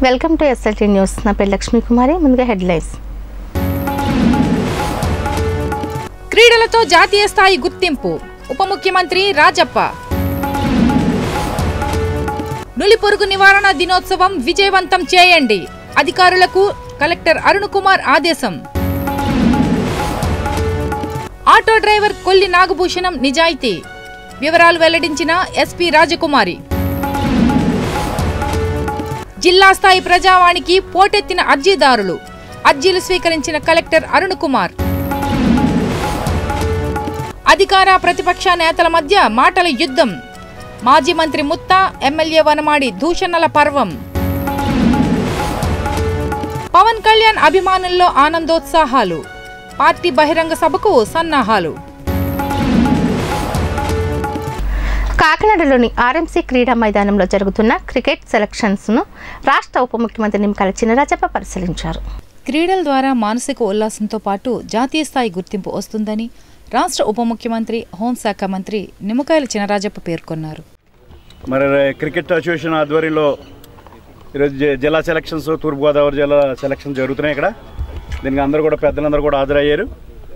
Welcome to SLT news నా పేరు లక్ష్మీ కుమారి ముందుగా హెడ్లైన్స్ క్రీడలతో జాతీయ స్థాయి గుర్తింపు ఉప ముఖ్యమంత్రి రాజప్ప నులిపురుగు నివారణ దినోత్సవం విజయవంతం చేయండి అధికారులకు కలెక్టర్ అరుణ్ కుమార్ ఆదేశం ఆటో డ్రైవర్ కొల్లి నాగభూషణం నిజాయితీ వివరాలు వెల్లడించిన ఎస్పీ రాజకుమారి జిల్లా స్థాయి ప్రజావాణికి పోటెత్తిన అర్జీదారులు అర్జీలు స్వీకరించిన కలెక్టర్ అరుణ్ కుమార్ అధికార ప్రతిపక్ష నేతల మధ్య మాటల యుద్ధం మాజీ మంత్రి ముత్తా ఎమ్మెల్యే వనమాడి దూషణల పర్వం పవన్ కళ్యాణ్ అభిమానుల్లో ఆనందోత్సాహాలు పార్టీ బహిరంగ సభకు సన్నాహాలు కాకినాడలోని ఆర్ఎంసీ క్రీడా మైదానంలో జరుగుతున్న క్రికెట్ సెలక్షన్స్ను రాష్ట్ర ఉప ముఖ్యమంత్రి నిమ్మకాయల చినరాజప్ప పరిశీలించారు క్రీడల ద్వారా మానసిక ఉల్లాసంతో పాటు జాతీయ స్థాయి గుర్తింపు వస్తుందని రాష్ట్ర ఉప ముఖ్యమంత్రి హోంశాఖ మంత్రి నిమ్మకాయల చినరాజప్ప పేర్కొన్నారు మరి క్రికెట్ అసోసియేషన్ ఆధ్వర్యంలో ఈరోజు జి- జిల్లా సెలక్షన్స్ తూర్పుగోదావరి జిల్లా సెలక్షన్స్ జరుగుతున్నాయి ఇక్కడ దీనికి అందరూ కూడా పెద్దలందరూ కూడా హాజరయ్యారు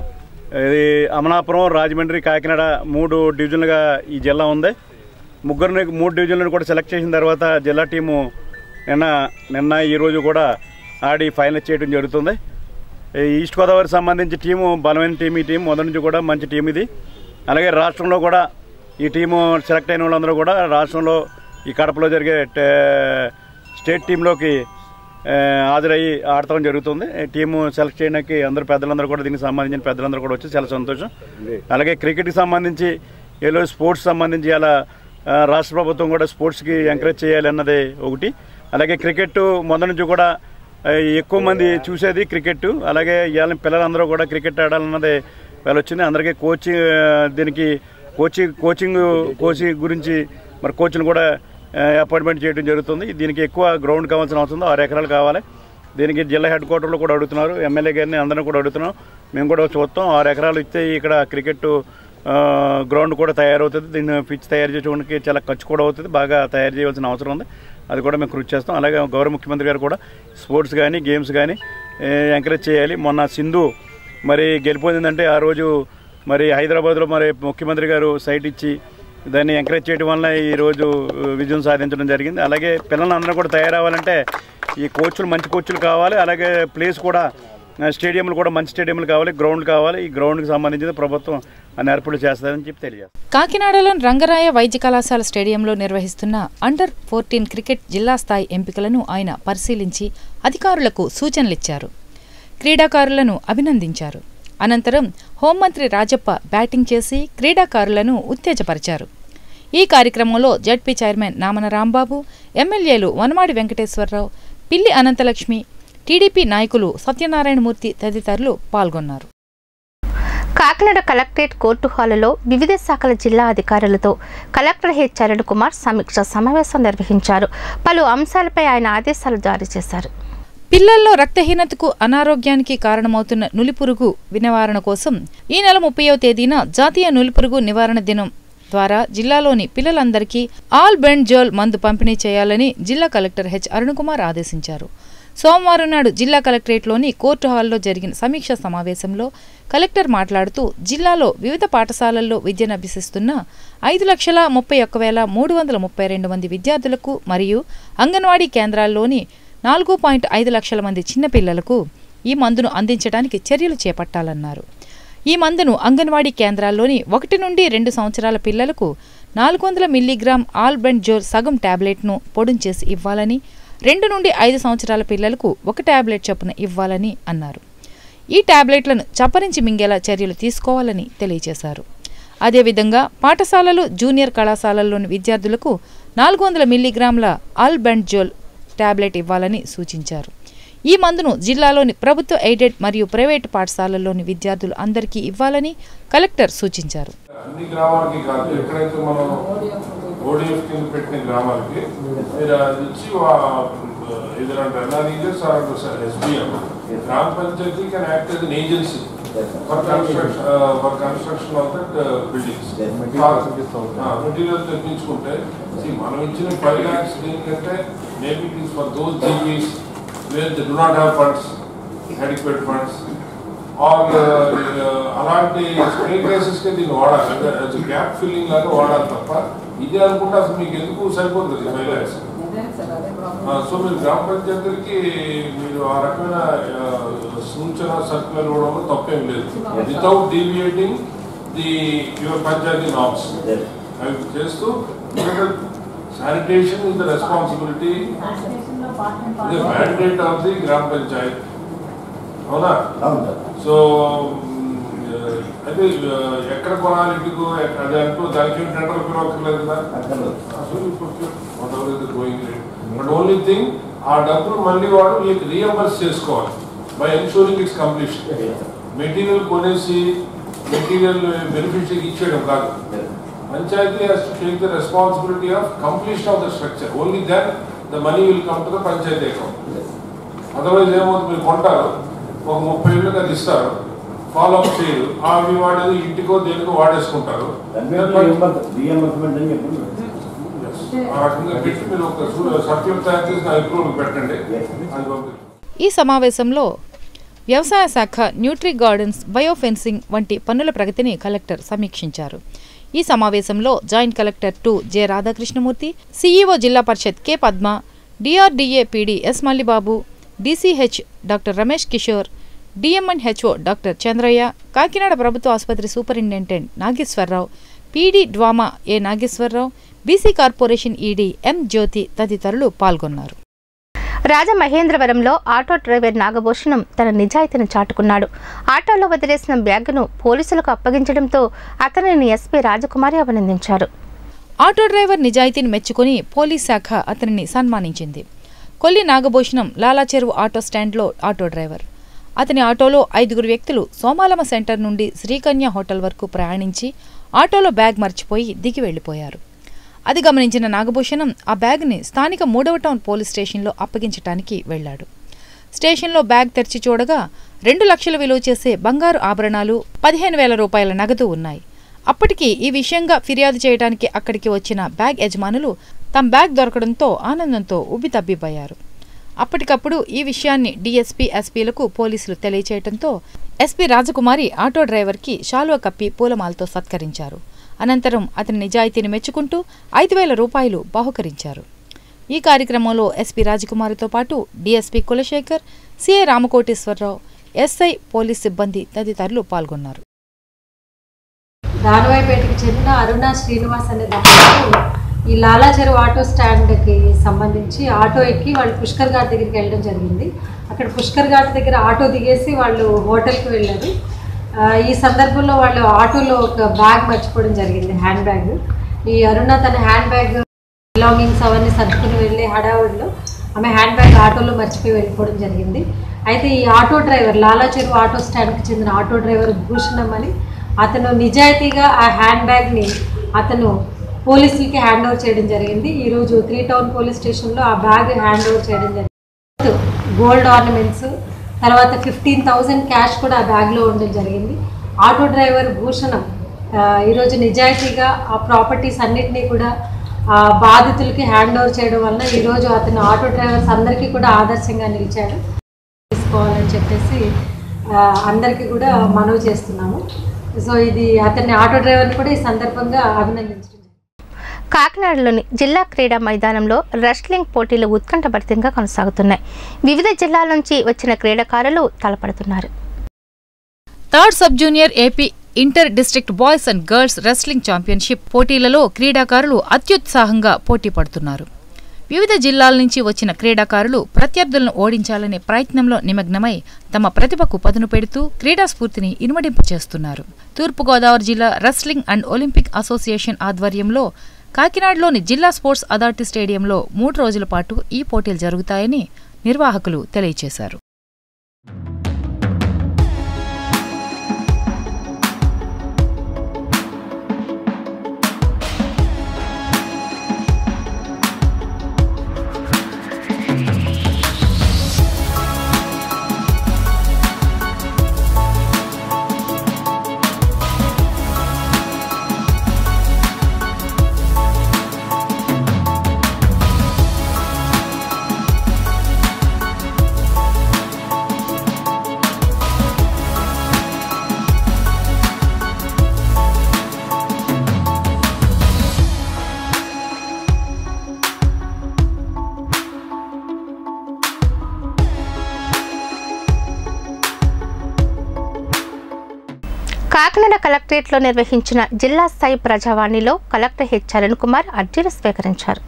ఇది అమలాపురం రాజమండ్రి కాకినాడ మూడు డివిజన్లుగా ఈ జిల్లా ఉంది ముగ్గురిని మూడు డివిజన్లను కూడా సెలెక్ట్ చేసిన తర్వాత జిల్లా టీము నిన్న నిన్న ఈరోజు కూడా ఆడి ఫైనల్ చేయడం జరుగుతుంది ఈ ఈస్ట్ గోదావరికి సంబంధించి టీము బలమైన టీం ఈ టీం మొదటి నుంచి కూడా మంచి టీం ఇది అలాగే రాష్ట్రంలో కూడా ఈ టీము సెలెక్ట్ అయిన వాళ్ళందరూ కూడా రాష్ట్రంలో ఈ కడపలో జరిగే టే- స్టేట్ టీంలోకి ఆ, హాజరయ్యి ఆడటం జరుగుతుంది ఈ టీము సెలెక్ట్ చేయడానికి అందరూ పెద్దలందరూ కూడా దీనికి సంబంధించిన పెద్దలందరూ కూడా వచ్చి చాలా సంతోషం అలాగే క్రికెట్కి సంబంధించి ఏదో స్పోర్ట్స్ సంబంధించి అలా ఆ, రాష్ట్ర ప్రభుత్వం కూడా స్పోర్ట్స్కి ఎంకరేజ్ చేయాలి అన్నది ఒకటి అలాగే క్రికెట్ మొదటి నుంచి కూడా ఆ, ఎక్కువ మంది చూసేది క్రికెట్ అలాగే ఇవాళ పిల్లలందరూ కూడా క్రికెట్ ఆడాలన్నది వాళ్ళు వచ్చింది అందరికీ కోచింగ్ దీనికి కోచింగ్ కోచింగ్ కోచింగ్ గురించి మరి కోచ్ను కూడా అపాయింట్మెంట్ చేయడం జరుగుతుంది దీనికి ఎక్కువ గ్రౌండ్ కావాల్సిన అవసరం ఉంది ఆరు ఎకరాలు కావాలి దీనికి జిల్లా హెడ్ క్వార్టర్లో కూడా అడుగుతున్నారు ఎమ్మెల్యే గారిని అందరం కూడా అడుగుతున్నాం మేము కూడా చూస్తాం ఆరు ఎకరాలు ఇస్తే ఇక్కడ క్రికెట్ ఆ, గ్రౌండ్ కూడా తయారవుతుంది దీన్ని పిచ్ తయారు చేయడానికి చాలా ఖర్చు కూడా అవుతుంది బాగా తయారు చేయవలసిన అవసరం ఉంది అది కూడా మేము కృషి చేస్తాం అలాగే గౌరవ ముఖ్యమంత్రి గారు కూడా స్పోర్ట్స్ కానీ గేమ్స్ కానీ ఎంకరేజ్ చేయాలి మొన్న సింధు మరి గెలిపోయిందంటే ఆ రోజు మరి హైదరాబాద్లో మరి ముఖ్యమంత్రి గారు సైట్ ఇచ్చి దాన్ని ఎంకరేజ్ చేయడం వల్ల ఈ రోజు విజయం సాధించడం జరిగింది అలాగే పిల్లలందరూ కూడా తయారవ్వాలంటే ఈ కోచ్లు మంచి కోచ్లు కావాలి అలాగే ప్లేస్ కూడా ఆ, స్టేడియంలు కూడా మంచి స్టేడియంలు కావాలి గ్రౌండ్ కావాలి ఈ గ్రౌండ్కి సంబంధించిన ప్రభుత్వం అన్ని ఏర్పాట్లు చేస్తుందని చెప్పి తెలియజేస్తాం కాకినాడలోని రంగరాయ వైద్య కళాశాల స్టేడియంలో నిర్వహిస్తున్న అండర్ ఫోర్టీన్ క్రికెట్ జిల్లా స్థాయి ఎంపికలను ఆయన పరిశీలించి అధికారులకు సూచనలిచ్చారు క్రీడాకారులను అభినందించారు అనంతరం హోంమంత్రి రాజప్ప బ్యాటింగ్ చేసి క్రీడాకారులను ఉత్తేజపరిచారు ఈ కార్యక్రమంలో జడ్పీ చైర్మన్ నామన రాంబాబు ఎమ్మెల్యేలు వనమాడి వెంకటేశ్వరరావు పిల్లి అనంతలక్ష్మి టీడీపీ నాయకులు సత్యనారాయణమూర్తి తదితరులు పాల్గొన్నారు కాకినాడ కలెక్టరేట్ కోర్టు హాలులో వివిధ శాఖల జిల్లా అధికారులతో కలెక్టర్ హెచ్ చరణ్ కుమార్ సమీక్ష సమావేశం నిర్వహించారు పలు అంశాలపై ఆయన ఆదేశాలు జారీ చేశారు పిల్లల్లో రక్తహీనతకు అనారోగ్యానికి కారణమవుతున్న నులిపురుగు నివారణ కోసం ఈ నెల ముప్పైవ తేదీన జాతీయ నులిపురుగు నివారణ దినం ద్వారా జిల్లాలోని పిల్లలందరికీ ఆల్ బెండ్ జోల్ మందు పంపిణీ చేయాలని జిల్లా కలెక్టర్ హెచ్ అరుణకుమార్ ఆదేశించారు సోమవారం నాడు జిల్లా కలెక్టరేట్లోని కోర్టు హాల్లో జరిగిన సమీక్షా సమావేశంలో కలెక్టర్ మాట్లాడుతూ జిల్లాలో వివిధ పాఠశాలల్లో విద్యను అభ్యసిస్తున్న ఐదు లక్షల ముప్పై ఒక్క వేల మూడు వందల ముప్పై రెండు మంది విద్యార్థులకు మరియు అంగన్వాడీ కేంద్రాల్లోని నాలుగు పాయింట్ ఐదు లక్షల మంది చిన్నపిల్లలకు ఈ మందును అందించడానికి చర్యలు చేపట్టాలన్నారు ఈ మందును అంగన్వాడీ కేంద్రాల్లోని ఒకటి నుండి రెండు సంవత్సరాల పిల్లలకు నాలుగు వందల మిల్లీగ్రామ్ ఆల్బెండ్ జోల్ సగం టాబ్లెట్ను పొడుం చేసి ఇవ్వాలని రెండు నుండి ఐదు సంవత్సరాల పిల్లలకు ఒక టాబ్లెట్ చొప్పున ఇవ్వాలని అన్నారు ఈ టాబ్లెట్లను చప్పరించి మింగేలా చర్యలు తీసుకోవాలని తెలియజేశారు అదేవిధంగా పాఠశాలలు జూనియర్ కళాశాలల్లోని విద్యార్థులకు నాలుగు వందల మిల్లీగ్రాముల ఆల్బెండ్జోల్ టాబ్లెట్ ఇవ్వాలని సూచించారు ఈ మందును జిల్లాలోని ప్రభుత్వ ఎయిడెడ్ మరియు ప్రైవేటు పాఠశాలల్లోని విద్యార్థులు అందరికీ ఇవ్వాలని కలెక్టర్ సూచించారు అన్ని గ్రామాలకి కాదు ఎక్కడైతే మనం ఓడిఎఫ్ కింద పెట్టిన గ్రామాలకి మీరు అది ఇచ్చి ఎదురంటే NREGS are sir SBM gram panchayat can act as an agency for construction for construction of that buildings material తెప్పించుకుంటే మనం ఇచ్చిన ఫైవ్ ల్యాక్స్ దేనికంటే maybe it is for those GBs where they do not have funds adequate funds or అలాంటి screen cases కి దీన్ని వాడాలి అంటే gap filling లాగా వాడాలి తప్ప ఇదే అనుకుంటే అసలు మీకు ఎందుకు సరిపోతుంది ఫైవ్ ల్యాక్స్ సో మీరు గ్రామ పంచాయతీలకి మీరు ఆ రకమైన ఆ, సూచన సర్కులర్ ఇవ్వడంలో తప్పేం లేదు without deviating the your panchayat norms అవి చేస్తూ sanitation is the responsibility the mandate of the gram panchayat అవునా సో మ్, అయితే ఆ, ఎక్కడ కొనాలి ఇంటికి అది అంటూ దానికి టెండర్ పిలవక్కర్లేదు కదా అసలు ఇప్పుడు whatever is the going rate. But only thing ఆ డబ్బులు మళ్ళీ వాడు మీకు రీఎంబర్స్ చేసుకోవాలి by ensuring its completion material కొనేసి మెటీరియల్ బెనిఫిషరీకి ఇచ్చేయడం కాదు panchayat has to take the responsibility of completion of the structure. Only then the money will come to the panchayat account. అదర్వైజ్ ఏమవుతుంది మీరు కొంటారు ఒక ముప్పై ఏళ్ళకి అది ఇస్తారు ఫాలో అప్ చేయరు అవి వాడేది ఇంటికో దేనికో వాడేసుకుంటారు Yes. ఆ రకంగా పెట్టి మీరు ఒక సర్క్యులర్ తయారు చేసి నా అప్రూవల్ పెట్టండి అది పంపించండి ఈ సమావేశంలో వ్యవసాయ శాఖ న్యూట్రీ గార్డెన్స్ బయోఫెన్సింగ్ వంటి పనుల ప్రగతిని కలెక్టర్ సమీక్షించారు ఈ సమావేశంలో joint collector two J Radhakrishnamurthy CEO zilla parishad K Padma DRDA PD S Mallibabu DCH doctor Ramesh Kishore DMN HO doctor Chandraiah Kakinada ప్రభుత్వ ఆసుపత్రి superintendent Nageswara Rao PD DWMA A Nageswara Rao BC corporation ED M Jyothi తదితరులు పాల్గొన్నారు రాజమహేంద్రవరంలో ఆటో డ్రైవర్ నాగభూషణం తన నిజాయితీని చాటుకున్నాడు ఆటోలో వదిలేసిన బ్యాగును పోలీసులకు అప్పగించడంతో అతనిని ఎస్పీ రాజకుమారి అభినందించారు ఆటో డ్రైవర్ నిజాయితీని మెచ్చుకుని పోలీస్ శాఖ అతనిని సన్మానించింది కొల్లి నాగభూషణం లాలాచెరువు ఆటో స్టాండ్లో ఆటో డ్రైవర్ అతని ఆటోలో ఐదుగురు వ్యక్తులు సోమాలమ్మ సెంటర్ నుండి శ్రీకన్య హోటల్ వరకు ప్రయాణించి ఆటోలో బ్యాగ్ మర్చిపోయి దిగి వెళ్లిపోయారు అది గమనించిన నాగభూషణం ఆ బ్యాగ్ని స్థానిక మూడవ టౌన్ పోలీస్ స్టేషన్లో అప్పగించటానికి వెళ్లాడు స్టేషన్లో బ్యాగ్ తెరిచి చూడగా రెండు లక్షల విలువ చేసే బంగారు ఆభరణాలు పదిహేను వేల రూపాయల నగదు ఉన్నాయి అప్పటికి ఈ విషయంగా ఫిర్యాదు చేయడానికి అక్కడికి వచ్చిన బ్యాగ్ యజమానులు తమ బ్యాగ్ దొరకడంతో ఆనందంతో ఉబ్బితబ్బిబ్బయ్యారు అప్పటికప్పుడు ఈ విషయాన్ని డీఎస్పీ ఎస్పీలకు పోలీసులు తెలియచేయడంతో ఎస్పీ రాజకుమారి ఆటో డ్రైవర్కి శాలువ కప్పి పూలమాలతో సత్కరించారు అనంతరం అతని నిజాయితీని మెచ్చుకుంటూ ఐదు వేల రూపాయలు బహుకరించారు ఈ కార్యక్రమంలో ఎస్పీ రాజకుమారితో పాటు DSP Kulasekhar CI Ramakoteswara Rao SI police సిబ్బంది తదితరులు పాల్గొన్నారు దానవాయిపేటకి చెందిన అరుణ శ్రీనివాస్ అనే దంపతులు ఈ లాలాచెరువు ఆటో స్టాండ్కి సంబంధించి ఆటో ఎక్కి వాళ్ళు పుష్కర్ ఘాట్ దగ్గరికి వెళ్ళడం జరిగింది అక్కడ పుష్కర్ ఘాట్ దగ్గర ఆటో దిగేసి వాళ్ళు హోటల్కి వెళ్ళారు ఆ, ఈ సందర్భంలో వాళ్ళు ఆటోలో ఒక బ్యాగ్ మర్చిపోవడం జరిగింది హ్యాండ్ బ్యాగ్ ఈ అరుణ తన హ్యాండ్ బ్యాగ్ బిలాంగింగ్స్ అవన్నీ సర్దుకుని వెళ్ళే హడావుడిలో ఆమె హ్యాండ్ బ్యాగ్ ఆటోలో మర్చిపోయి వెళ్ళిపోవడం జరిగింది అయితే ఈ ఆటో డ్రైవర్ లాలాచెరువు ఆటో స్టాండ్కి చెందిన ఆటో డ్రైవర్ భూషణం అని అతను నిజాయితీగా ఆ హ్యాండ్ బ్యాగ్ని అతను పోలీసులకి హ్యాండ్ ఓవర్ చేయడం జరిగింది ఈరోజు త్రీ టౌన్ పోలీస్ స్టేషన్లో ఆ బ్యాగ్ హ్యాండ్ ఓవర్ చేయడం జరిగింది గోల్డ్ ఆర్నమెంట్స్ తర్వాత ఫిఫ్టీన్ థౌజండ్ క్యాష్ కూడా ఆ బ్యాగ్లో ఉండడం జరిగింది ఆటో డ్రైవర్ భూషణం ఆ, ఈరోజు నిజాయితీగా ఆ ప్రాపర్టీస్ అన్నిటినీ కూడా ఆ బాధితులకి హ్యాండ్ ఓవర్ చేయడం వలన ఈరోజు అతను ఆటో డ్రైవర్స్ అందరికీ కూడా ఆదర్శంగా నిలిచాడు తీసుకోవాలని చెప్పేసి ఆ, అందరికీ కూడా మనవి చేస్తున్నాము సో ఇది అతన్ని ఆటో డ్రైవర్ని కూడా ఈ సందర్భంగా అభినందించడం జరిగింది. కాకినాడలోని జిల్లా క్రీడా మైదానంలో రెస్లింగ్ పోటీలు ఉత్కంఠభరితంగా కొనసాగుతున్నాయి వివిధ జిల్లాల నుంచి వచ్చిన క్రీడాకారులు తలపడుతున్నారు third sub junior AP inter district boys and girls wrestling championship పోటీలలో క్రీడాకారులు అత్యుత్సాహంగా పోటీ పడుతున్నారు వివిధ జిల్లాల నుంచి వచ్చిన క్రీడాకారులు ప్రత్యర్థులను ఓడించాలనే ప్రయత్నంలో నిమగ్నమై తమ ప్రతిభకు పదును పెడుతూ క్రీడా స్ఫూర్తిని ఇనుమడింపచేస్తున్నారు తూర్పుగోదావరి జిల్లా రెస్లింగ్ అండ్ ఒలింపిక్ అసోసియేషన్ ఆధ్వర్యంలో కాకినాడలోని జిల్లా స్పోర్ట్స్ అథారిటీ స్టేడియంలో మూడు రోజుల పాటు ఈ పోటీలు జరుగుతాయని నిర్వాహకులు తెలియజేశారు కాకినాడ కలెక్టరేట్లో నిర్వహించిన జిల్లా స్థాయి ప్రజావాణిలో కలెక్టర్ హెచ్ చరణ్ కుమార్ అర్జీలు స్వీకరించారు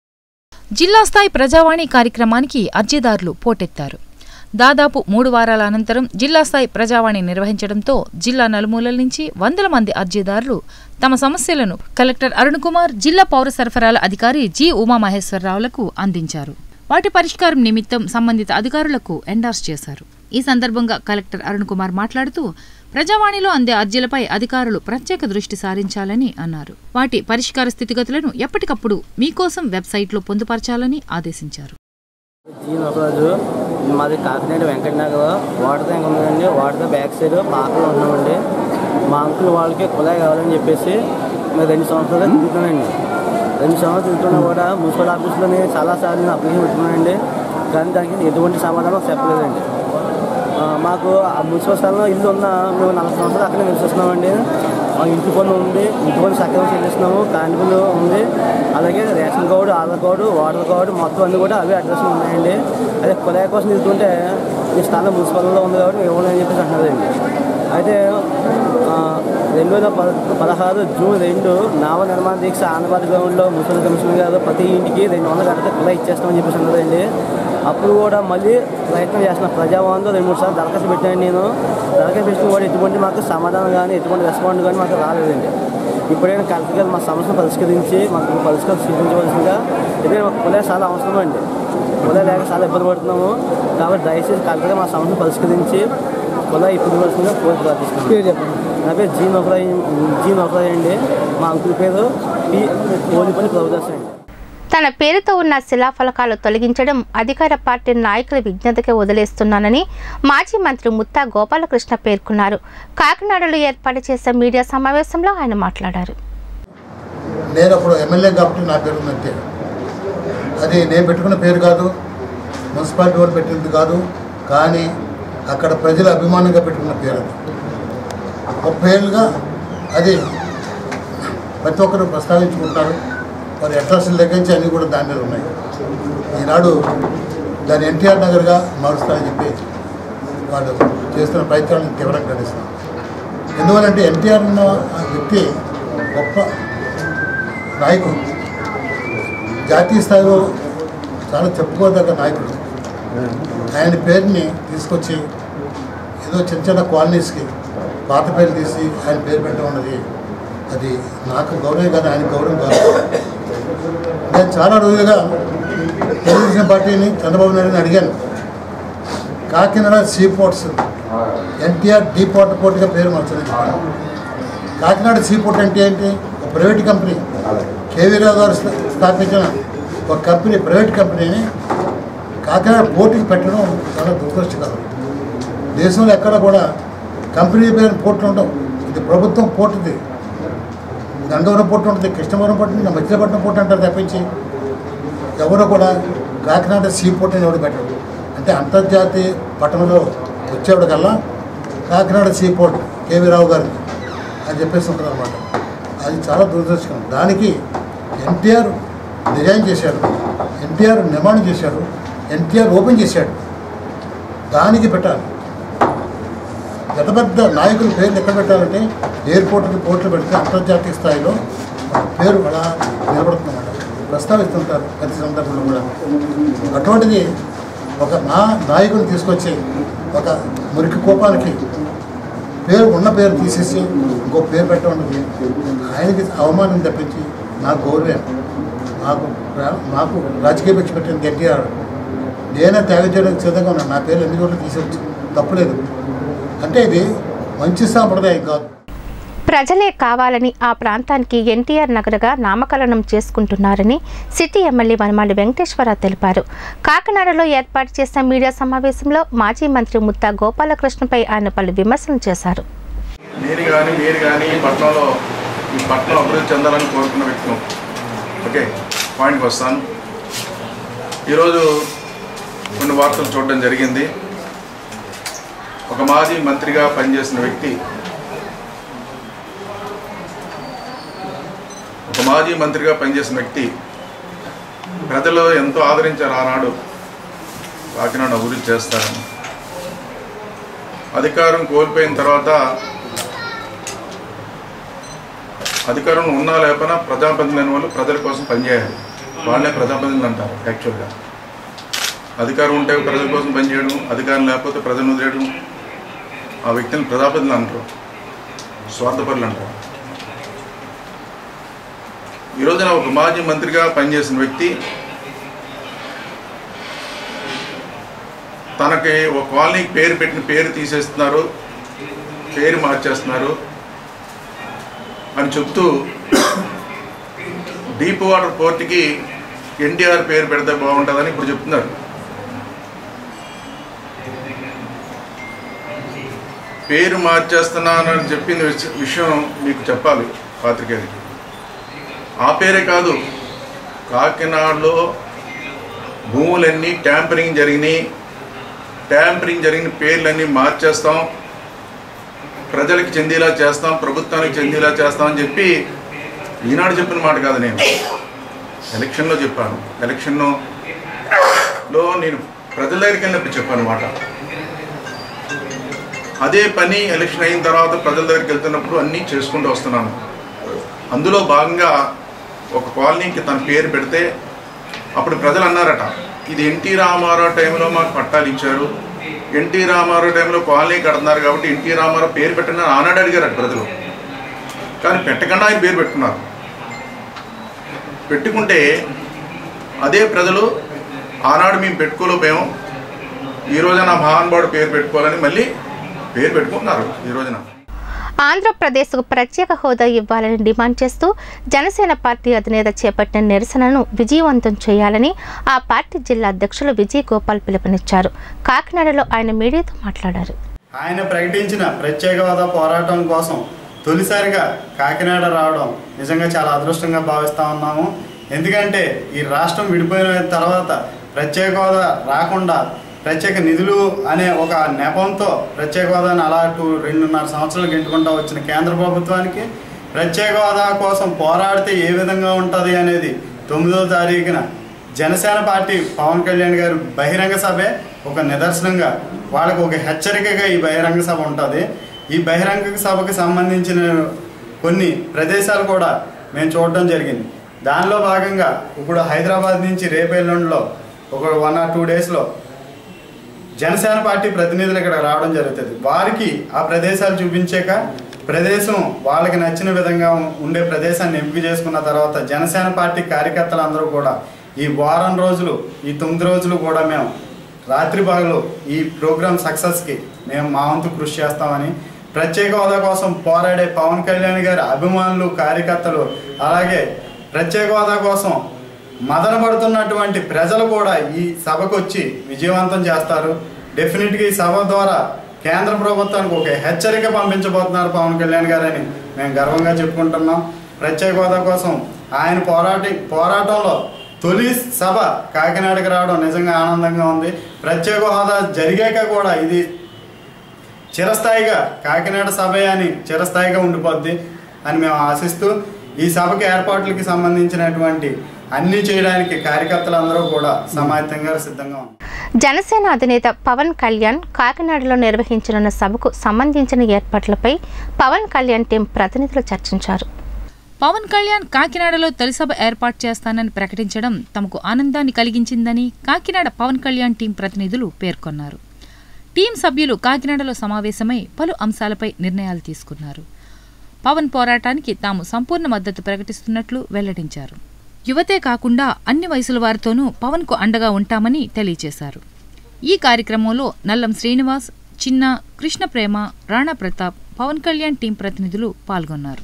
జిల్లా స్థాయి ప్రజావాణి కార్యక్రమానికి అర్జీదారులు పోటెత్తారు దాదాపు మూడు వారాల అనంతరం జిల్లా స్థాయి ప్రజావాణి నిర్వహించడంతో జిల్లా నలుమూలల నుంచి వందల మంది అర్జీదారులు తమ సమస్యలను కలెక్టర్ అరుణ్ కుమార్ జిల్లా పౌర సరఫరాల అధికారి జి ఉమామహేశ్వరరావులకు అందించారు వాటి పరిష్కారం నిమిత్తం సంబంధిత అధికారులకు ఎండార్స్ చేశారు ఈ సందర్భంగా కలెక్టర్ అరుణ్ కుమార్ మాట్లాడుతూ ప్రజావాణిలో అందే అర్జీలపై అధికారులు ప్రత్యేక దృష్టి సారించాలని అన్నారు వాటి పరిష్కార స్థితిగతులను ఎప్పటికప్పుడు మీకోసం వెబ్సైట్లో పొందుపరచాలని ఆదేశించారు ఈ నొకరాజు మాది కాకినాడ వెంకటనగర్ వాటర్ ట్యాంక్ ఉందండి వాటర్ బ్యాక్ సైడ్ పాకలో ఉన్నామండి మా అంకుల్ వాళ్ళకి కుళాయి కావాలని చెప్పేసి మేము రెండు సంవత్సరాలు తిరుగుతున్నానండి రెండు సంవత్సరాలు తిరుగుతున్నా కూడా మున్సిపల్ ఆఫీస్లోనే చాలాసార్లు నేను అప్లికేషన్ పెట్టుకున్నానండి కానీ దానికి ఎటువంటి సమాధానం చెప్పలేదండి ఆ, మాకు ఆ మున్సిపల్ స్థలంలో ఇల్లు ఉన్న మేము నలభై సంవత్సరాలు అక్కడే నివసిస్తున్నామండి మాకు ఇంటి పన్ను ఉంది ఇంటి పన్ను సక్రమంగా చెల్లిస్తున్నాము కరెంట్ బిల్లు ఉంది అలాగే ration card Aadhaar card water card మొత్తం అన్నీ కూడా అవే అడ్రస్ ఉన్నాయండి అదే కులాయి కోసం తిరుగుతుంటే ఈ స్థలం మున్సిపల్లో ఉంది కాబట్టి ఇవ్వడం అని చెప్పేసి అంటున్నారండి అయితే ఆ, రెండు వేల పద పదహారు జూన్ రెండు నావ నిర్మాణ దీక్ష ఆంధ్రబాద్ గ్రౌండ్లో మున్సిపల్ కమిషనర్ గారు ప్రతి ఇంటికి రెండు వందల కడితే కులా ఇచ్చేస్తామని చెప్పేసి అన్నదండి అప్పుడు కూడా మళ్ళీ ప్రయత్నం చేస్తున్న ప్రజావాణిలో రెండు మూడు సార్లు దరఖాస్తు పెట్టాను నేను దరఖాస్తు పెట్టిన కూడా ఎటువంటి మాకు సమాధానం కానీ ఎటువంటి రెస్పాండ్ కానీ మాకు రాలేదండి ఇప్పుడైనా కలెక్టర్ గారు మా సమస్యను పరిష్కరించి మాకు పరిష్కారం చూపించవలసిందిగా ఎందుకంటే మాకు కులే చాలా అవసరం అండి కులే లేక చాలా ఇబ్బంది పడుతున్నాము కాబట్టి దయచేసి కలెక్టర్ గారు మా సమస్యను పరిష్కరించి కులా ఇవ్వవలసిందిగా కోరి ప్రార్థిస్తున్నాను పేరు చెప్పండి నా పేరు జీ నొకరాయ్ జీ నొకరాయ్ అండి మా అంకుల్ పేరు పి ఓలిపల్లి ప్రభుదాస్ అండి తన పేరుతో ఉన్న శిలాఫలకాలు తొలగించడం అధికార పార్టీ నాయకుల విజ్ఞతకే వదిలేస్తున్నానని మాజీ మంత్రి ముత్తా గోపాలకృష్ణ పేర్కొన్నారు కాకినాడలో ఏర్పాటు చేసిన మీడియా సమావేశంలో ఆయన మాట్లాడారు నేను అప్పుడు ఎమ్మెల్యే కాబట్టి నా పేరు ఉన్నట్టే అది నేను పెట్టుకున్న పేరు కాదు మున్సిపాలిటీ వాళ్ళు పెట్టినది కాదు కానీ అక్కడ ప్రజల అభిమానంగా పెట్టుకున్న పేరు అది ముప్పై ఏళ్ళుగా అది ప్రతి ఒక్కరు ప్రస్తావించుకుంటున్నారు వారి అడ్రస్ల దగ్గర నుంచి అన్నీ కూడా దాని మీద ఉన్నాయి ఈనాడు దాన్ని ఎన్టీఆర్ నగర్గా మారుస్తారని చెప్పి వాళ్ళు చేస్తున్న ప్రయత్నాలను తీవ్రంగా ఖండిస్తున్నాం ఎందువలంటే ఎన్టీఆర్ ఉన్న ఆ వ్యక్తి గొప్ప నాయకుడు జాతీయ స్థాయిలో చాలా చెప్పుకోదగ్గ నాయకుడు ఆయన పేరుని తీసుకొచ్చి ఏదో చిన్న చిన్న కాలనీస్కి పాత పేరు తీసి ఆయన పేరు పెట్టడం అన్నది అది నాకు గౌరవం కాదు ఆయన గౌరవం కాదు నేను చాలా రోజులుగా తెలుగుదేశం పార్టీని చంద్రబాబు నాయుడుని అడిగాను కాకినాడ సీ పోర్ట్స్ ఎన్టీఆర్ డీ పోర్ట్ పోర్ట్గా పేరు మార్చడం కాకినాడ సీ పోర్ట్ అంటే ఏంటి ఒక ప్రైవేట్ కంపెనీ కేవీ రావు గారు స్థా- స్థాపించిన ఒక కంపెనీ ప్రైవేట్ కంపెనీని కాకినాడ పోర్టుకి పెట్టడం చాలా దురదృష్టకరం దేశంలో ఎక్కడ కూడా కంపెనీ పేరు పోర్ట్లు ఉండవు ఇది ప్రభుత్వం పోర్ట్ ఇది గంగవరం పోర్టు ఉంటుంది కృష్ణవరం పోర్టు ఉంటుంది మచిలీపట్నం పోర్టు అంటారు తప్పించి ఎవరు కూడా కాకినాడ సీ పోర్ట్ అని ఎవరు పెట్టరు అంటే అంతర్జాతీయ పట్టణంలో వచ్చేవాడికల్లా Kakinada sea port KV Rao garu అని చెప్పేసి ఉంటుంది అనమాట అది చాలా దురదృష్టకరం దానికి ఎన్టీఆర్ డిజైన్ చేశాడు ఎన్టీఆర్ నిర్మాణం చేశాడు ఎన్టీఆర్ ఓపెన్ చేశాడు దానికి పెట్టాలి పెద్ద పెద్ద నాయకుల పేర్లు ఎక్కడ పెట్టాలంటే ఎయిర్పోర్ట్కి పోర్ట్లు పెడితే అంతర్జాతీయ స్థాయిలో పేరు అలా నిలబడుతుందన్నమాట ప్రస్తావిస్తుంటారు ప్రతి సందర్భంలో కూడా అటువంటిది ఒక నా నాయకుడిని తీసుకొచ్చి ఒక మురికి కోపానికి పేరు ఉన్న పేరు తీసేసి ఇంకో పేరు పెట్టడం ఆయనకి అవమానం తప్పించి నాకు గౌరవం నాకు రా- నాకు రాజకీయ భిక్ష పెట్టిన ఎన్టీఆర్ నేనే త్యాగం చేయడానికి సిద్ధంగా ఉన్నాను నా పేరు ఎన్ని చోట్ల తీసేవచ్చు తప్పులేదు అంటే ఇది మంచి సాంప్రదాయం కాదు ప్రజలే కావాలని ఆ ప్రాంతానికి ఎన్టీఆర్ నగరగా నామకరణం చేసుకుంటున్నారని సిటీ ఎమ్మెల్యే వనమాలి వెంకటేశ్వరరావు తెలిపారు కాకినాడలో ఏర్పాటు చేసిన మీడియా సమావేశంలో మాజీ మంత్రి ముత్తా గోపాలకృష్ణపై ఆయన పలు విమర్శలు చేశారు నేను కానీ మీరు కానీ ఈ పట్టణంలో ఈ పట్టణం అభివృద్ధి చెందాలని కోరుకున్న వ్యక్తి ఓకే పాయింట్కి వస్తాను ఈరోజు కొన్ని వార్తలు చూడడం జరిగింది ఒక మాజీ మంత్రిగా పనిచేసిన వ్యక్తి ఒక మాజీ మంత్రిగా పనిచేసిన వ్యక్తి ప్రజలు ఎంతో ఆదరించారు ఆనాడు కాకినాడ అభివృద్ధి చేస్తారని అధికారం కోల్పోయిన తర్వాత అధికారంలో ఉన్నా లేకపోయినా ప్రజాప్రతినిధులు అనే వాళ్ళు ప్రజల కోసం పనిచేయాలి వాళ్ళే ప్రజాప్రతినిధులు అంటారు యాక్చువల్గా అధికారం ఉంటే ప్రజల కోసం పనిచేయడం అధికారం లేకపోతే ప్రజలను వదిలేయడం ఆ వ్యక్తిని ప్రజాప్రతినిధులు అంటారు స్వార్థపరులు అంటారు ఈ రోజున ఒక మాజీ మంత్రిగా పనిచేసిన వ్యక్తి తనకి ఒక కాలనీకి పేరు పెట్టిన పేరు తీసేస్తున్నారు పేరు మార్చేస్తున్నారు అని చెప్తూ డీప్ వాటర్ పోర్ట్కి ఎన్టీఆర్ పేరు పెడితే బాగుంటుందని ఇప్పుడు చెప్తున్నారు పేరు మార్చేస్తున్నానని చెప్పిన విష- విషయం మీకు చెప్పాలి పాత్రికేయులకి ఆ పేరే కాదు కాకినాడలో భూములన్నీ ట్యాంపరింగ్ జరిగినాయి ట్యాంపరింగ్ జరిగిన పేర్లన్నీ మార్చేస్తాం ప్రజలకు చెందేలా చేస్తాం ప్రభుత్వానికి చెందేలా చేస్తాం అని చెప్పి ఈనాడు చెప్పిన మాట కాదు నేను ఎలక్షన్లో చెప్పాను ఎలక్షన్లో లో నేను ప్రజల దగ్గరికి వెళ్ళినప్పుడు చెప్పాను మాట అదే పని ఎలక్షన్ అయిన తర్వాత ప్రజల దగ్గరికి వెళ్తున్నప్పుడు అన్నీ చేసుకుంటూ వస్తున్నాను అందులో భాగంగా ఒక కాలనీకి తన పేరు పెడితే అప్పుడు ప్రజలు అన్నారట ఇది ఎన్టీ రామారావు టైంలో మాకు పట్టాలు ఇచ్చారు ఎన్టీ రామారావు టైంలో కాలనీ కడుతున్నారు కాబట్టి ఎన్టీ రామారావు పేరు పెట్టండి అని ఆనాడు అడిగారట ప్రజలు కానీ పెట్టకుండా ఆయన పేరు పెట్టుకున్నారు పెట్టుకుంటే అదే ప్రజలు ఆనాడు మేము పెట్టుకోలేకపోయాం ఈ రోజున మహానుభావుడు పేరు పెట్టుకోవాలని మళ్ళీ పేరు పెట్టుకుంటున్నారు ఈ రోజున ఆంధ్రప్రదేశ్కు ప్రత్యేక హోదా ఇవ్వాలని డిమాండ్ చేస్తూ జనసేన పార్టీ అధినేత చేపట్టిన నిరసనను విజయవంతం చేయాలని ఆ పార్టీ జిల్లా అధ్యక్షులు విజయ్ గోపాల్ పిలుపునిచ్చారు కాకినాడలో ఆయన మీడియాతో మాట్లాడారు ఆయన ప్రకటించిన ప్రత్యేక హోదా పోరాటం కోసం తొలిసారిగా కాకినాడ రావడం నిజంగా చాలా అదృష్టంగా భావిస్తా ఉన్నాము ఎందుకంటే ఈ రాష్ట్రం విడిపోయిన తర్వాత ప్రత్యేక హోదా రాకుండా ప్రత్యేక నిధులు అనే ఒక నెపంతో ప్రత్యేక హోదాని అలా టూ రెండున్నర సంవత్సరాలు గెంటుకుంటూ వచ్చిన కేంద్ర ప్రభుత్వానికి ప్రత్యేక హోదా కోసం పోరాడితే ఏ విధంగా ఉంటుంది అనేది తొమ్మిదో తారీఖున జనసేన పార్టీ పవన్ కళ్యాణ్ గారు బహిరంగ సభే ఒక నిదర్శనంగా వాళ్ళకు ఒక హెచ్చరికగా ఈ బహిరంగ సభ ఉంటుంది ఈ బహిరంగ సభకు సంబంధించిన కొన్ని ప్రదేశాలు కూడా మేము చూడడం జరిగింది దానిలో భాగంగా ఇప్పుడు హైదరాబాద్ నుంచి రేపెల్లుండిలో ఒక వన్ ఆర్ టూ డేస్లో జనసేన పార్టీ ప్రతినిధులు ఇక్కడ రావడం జరుగుతుంది వారికి ఆ ప్రదేశాలు చూపించాక ప్రదేశం వాళ్ళకి నచ్చిన విధంగా ఉండే ప్రదేశాన్ని ఎంపిక చేసుకున్న తర్వాత జనసేన పార్టీ కార్యకర్తలందరూ కూడా ఈ వారం రోజులు ఈ తొమ్మిది రోజులు కూడా మేము రాత్రి పగలు ఈ ప్రోగ్రామ్ సక్సెస్కి మేము మా వంతు కృషి చేస్తామని ప్రత్యేక హోదా కోసం పోరాడే పవన్ కళ్యాణ్ గారి అభిమానులు కార్యకర్తలు అలాగే ప్రత్యేక హోదా కోసం మదన పడుతున్నటువంటి ప్రజలు కూడా ఈ సభకు వచ్చి విజయవంతం చేస్తారు డెఫినెట్గా ఈ సభ ద్వారా కేంద్ర ప్రభుత్వానికి ఒక హెచ్చరిక పంపించబోతున్నారు పవన్ కళ్యాణ్ గారని మేము గర్వంగా చెప్పుకుంటున్నాం ప్రత్యేక హోదా కోసం ఆయన పోరాటి పోరాటంలో తొలి సభ కాకినాడకి రావడం నిజంగా ఆనందంగా ఉంది ప్రత్యేక హోదా జరిగాక కూడా ఇది చిరస్థాయిగా కాకినాడ సభ అని చిరస్థాయిగా ఉండిపోద్ది అని మేము ఆశిస్తూ ఈ సభకి ఏర్పాట్లకి సంబంధించినటువంటి అన్నీ చేయడానికి కార్యకర్తలందరూ కూడా సమాయత్తంగా సిద్ధంగా ఉన్నారు జనసేన అధినేత పవన్ కళ్యాణ్ కాకినాడలో నిర్వహించనున్న సభకు సంబంధించిన ఏర్పాట్లపై పవన్ కళ్యాణ్ టీం ప్రతినిధులు చర్చించారు పవన్ కళ్యాణ్ కాకినాడలో తొలి సభ ఏర్పాటు చేస్తానని ప్రకటించడం తమకు ఆనందాన్ని కలిగించిందని కాకినాడ పవన్ కళ్యాణ్ టీం ప్రతినిధులు పేర్కొన్నారు టీం సభ్యులు కాకినాడలో సమావేశమై పలు అంశాలపై నిర్ణయాలు తీసుకున్నారు పవన్ పోరాటానికి తాము సంపూర్ణ మద్దతు ప్రకటిస్తున్నట్లు వెల్లడించారు యువతే కాకుండా అన్ని వయసుల వారితోనూ పవన్కు అండగా ఉంటామని తెలియజేశారు ఈ కార్యక్రమంలో నల్లం శ్రీనివాస్ చిన్న కృష్ణప్రేమ రాణా ప్రతాప్ పవన్ కళ్యాణ్ టీం ప్రతినిధులు పాల్గొన్నారు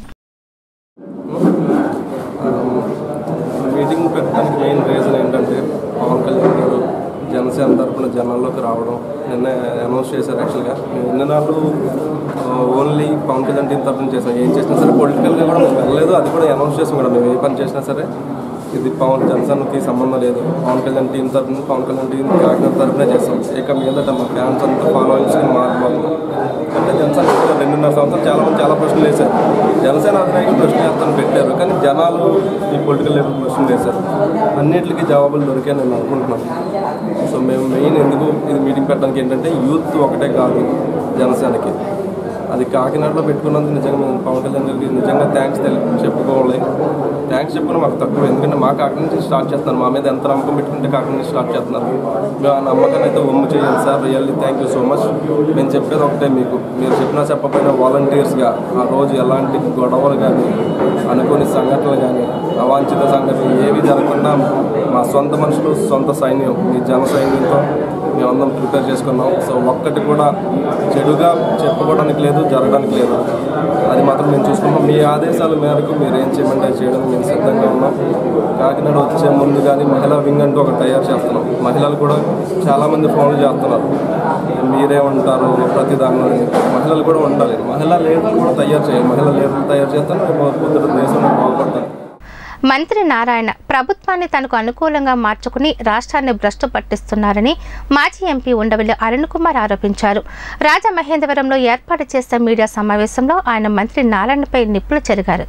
మీటింగ్ పెట్టడానికి మెయిన్ రీజన్ ఏంటంటే పవన్ కళ్యాణ్ గారు జనసేన తరఫున జనాల్లోకి రావడం నిన్న అనౌన్స్ చేశారు యాక్చువల్గా మేము ఇన్ని నాళ్ళు ఓన్లీ పవన్ కళ్యాణ్ టీం తరఫున చేసాం ఏం చేసినా సరే పొలిటికల్గా కూడా మేము వెళ్ళలేదు అది కూడా అనౌన్స్ చేసాం కూడా మేము ఏ పని చేసినా సరే ఇది పవన్ జనసేనకి సంబంధం లేదు పవన్ కళ్యాణ్ టీం తరఫున పవన్ కళ్యాణ్ టీం కాకినాడ తరఫునే చేస్తాం ఇక మీదట మా ఫ్యాన్స్ అంతా ఫాలోయింగ్స్ మారిపోతున్నాం అంటే జనసేన కూడా రెండున్నర సంవత్సరాలు చాలా మంది చాలా ప్రశ్నలు వేశారు జనసేన అధినాయకులు ప్రశ్న వేస్తాను పెట్టారు కానీ జనాలు ఈ పొలిటికల్ లెవెల్ ప్రశ్నలు వేశారు అన్నిటికీ జవాబులు దొరికాయని నేను అనుకుంటున్నాను సో మేము మెయిన్ ఎందుకు ఇది మీటింగ్ పెట్టడానికి ఏంటంటే యూత్ ఒకటే కాదు జనసేనకి అది కాకినాడలో పెట్టుకున్నందుకు నిజంగా మేము పవన్ కళ్యాణ్ గారికి నిజంగా థ్యాంక్స్ చెప్పుకోవాలి థ్యాంక్స్ చెప్పడం మాకు తక్కువ ఎందుకంటే మా కాకినాడ నుంచి స్టార్ట్ చేస్తున్నారు మా మీద ఎంత నమ్మకం పెట్టుకుంటే కాకినాడ నుంచి స్టార్ట్ చేస్తున్నారు మేము ఆ నమ్మకాన్ని అయితే ఒమ్ము చేయాలి sir really thank you so much మేము చెప్పేది ఒకటే మీకు మీరు చెప్పినా చెప్పకపోయినా వాలంటీర్స్గా ఆ రోజు ఎలాంటి గొడవలు కానీ అనుకోని సంఘటనలు కానీ అవాంఛిత సంఘటనలు ఏవి జరగకుండా మా సొంత మనుషులు సొంత సైన్యం మీ జన సైన్యంతో మేమందరం ప్రిపేర్ చేసుకున్నాం సో ఒక్కటి కూడా చెడుగా చెప్పుకోవడానికి లేదు జరగడానికి లేదు అది మాత్రం మేము చూసుకున్నాం మీ ఆదేశాల మేరకు మీరు ఏం చేయమంటే అది చేయడానికి మేము సిద్ధంగా ఉన్నాం కాకినాడ వచ్చే ముందు కానీ మహిళా వింగ్ అంటూ ఒకటి తయారు చేస్తున్నాం మహిళలు కూడా చాలామంది ఫోన్లు చేస్తున్నారు మీరే ఉంటారు ప్రతి దానిలో మహిళలు కూడా ఉండాలి మహిళా లీడర్లు కూడా తయారు చేయాలి మహిళా లీడర్లు తయారు చేస్తాను రేపు పొద్దున దేశంలో బాగుపడతాను మంత్రి నారాయణ ప్రభుత్వాన్ని తనకు అనుకూలంగా మార్చుకుని రాష్ట్రాన్ని భ్రష్టు పట్టిస్తున్నారని మాజీ ఎంపీ ఉండవల్లి అరుణ్ కుమార్ ఆరోపించారు రాజమహేంద్రవరంలో ఏర్పాటు చేసిన మీడియా సమావేశంలో ఆయన మంత్రి నారాయణపై నిప్పులు చెరిగారు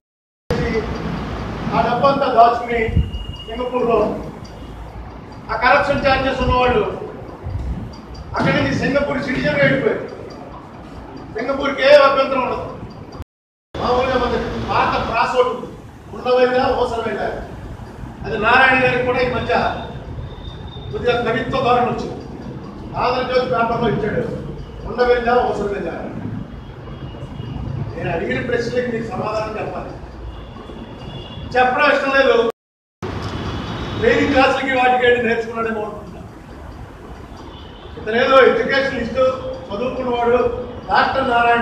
ఆ డబ్బంతా దాచుకుని సింగపూర్లో ఆ కరప్షన్ ఛార్జెస్ ఉన్నవాళ్ళు అక్కడి నుంచి సింగపూర్ సిటిజన్ వెళ్ళిపోయారు సింగపూర్కి ఏ అభ్యంతరం ఉండదు మామూలుగా మన పాత పాస్వర్డ్ ఉండవైనా అవసరం వెళ్ళా అది నారాయణ గారికి కూడా ఈ మధ్య కొద్దిగా కవిత్వ ధోరణి వచ్చింది ఆంధ్రజ్యోతి పేపర్లో ఇచ్చాడు ఉండవెళ్ళా అవసరం వెళ్ళా నేను అడిగిన ప్రశ్నలకి మీకు సమాధానం చెప్పాలి చెప్పడం ఇష్టం లేదు ట్రైనింగ్ క్లాసులకి వాటికి వెళ్ళి నేర్చుకున్నాడేమో అనుకుంటున్నా ఇతనేదో ఎడ్యుకేషన్ ఇస్తూ చదువుకున్నవాడు డాక్టర్ నారాయణ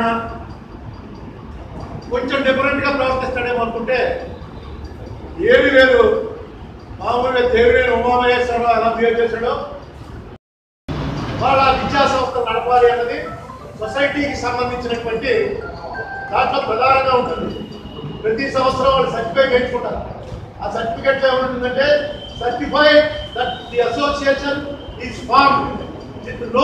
కొంచెం డిఫరెంట్గా ప్రవర్తిస్తాడేమో అనుకుంటే ఏమీ లేదు మామూలుగా దేవినేని ఉమామహేశ్వరరావు ఎలా బిహేవ్ చేశాడో వాళ్ళ విద్యా సంస్థ నడపాలి అన్నది సొసైటీకి సంబంధించినటువంటి దాంట్లో ప్రధానంగా ఉంటుంది ప్రతి సంవత్సరం వాళ్ళు సర్టిఫికేట్ వేయించుకుంటారు ఆ సర్టిఫికేట్ లో ఏముంటుందంటే certified that the association is form with no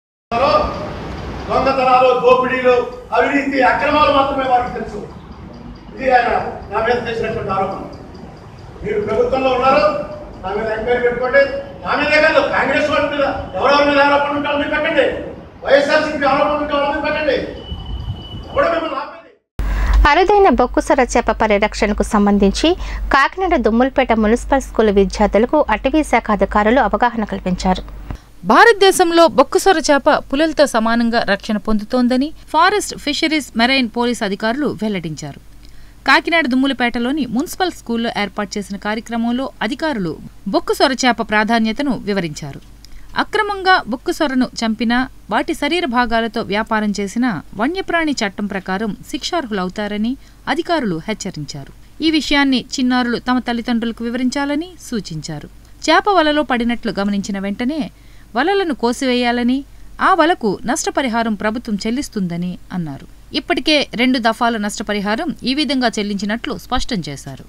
దొంగతనాలు దోపిడీలు అవినీతి అక్రమాలు మాత్రమే వారికి తెలుసు ఇది ఆయన నా మీద చేసినటువంటి ఆరోపణ మీరు ప్రభుత్వంలో ఉన్నారు నా మీద ఎంక్వైరీ పెట్టుకోండి నా మీదే కాదు కాంగ్రెస్ వాళ్ళ మీద ఎవరెవరి మీద ఆరోపణ ఉంటే వాళ్ళ మీద పెట్టండి వైఎస్ఆర్సీపీ ఆరోపణ ఉంటే వాళ్ళ మీద పెట్టండి ఎవడో మిమ్మల్ని ఆపేది అరుదైన బొక్కుసర చేప పరిరక్షణకు సంబంధించి కాకినాడ దుమ్ములపేట మున్సిపల్ స్కూల్ విద్యార్థులకు అటవీ శాఖ అధికారులు అవగాహన కల్పించారు భారతదేశంలో బొక్కుసొర చేప పులులతో సమానంగా రక్షణ పొందుతోందని ఫారెస్ట్ ఫిషరీస్ మెరైన్ పోలీస్ అధికారులు వెల్లడించారు కాకినాడ దుమ్ములపేటలోని మున్సిపల్ స్కూల్లో ఏర్పాటు చేసిన కార్యక్రమంలో అధికారులు బొక్కుసొర చేప ప్రాధాన్యతను వివరించారు అక్రమంగా బొక్కుసొరను చంపినా వాటి శరీర భాగాలతో వ్యాపారం చేసిన వన్యప్రాణి చట్టం ప్రకారం శిక్షార్హులవుతారని అధికారులు హెచ్చరించారు ఈ విషయాన్ని చిన్నారులు తమ తల్లిదండ్రులకు వివరించాలని సూచించారు చేప వలలో పడినట్లు గమనించిన వెంటనే వలలను కోసివేయాలని ఆ వలకు నష్టపరిహారం ప్రభుత్వం చెల్లిస్తుందని అన్నారు ఇప్పటికే రెండు దఫాల నష్టపరిహారం ఈ విధంగా చెల్లించినట్లు స్పష్టం చేశారు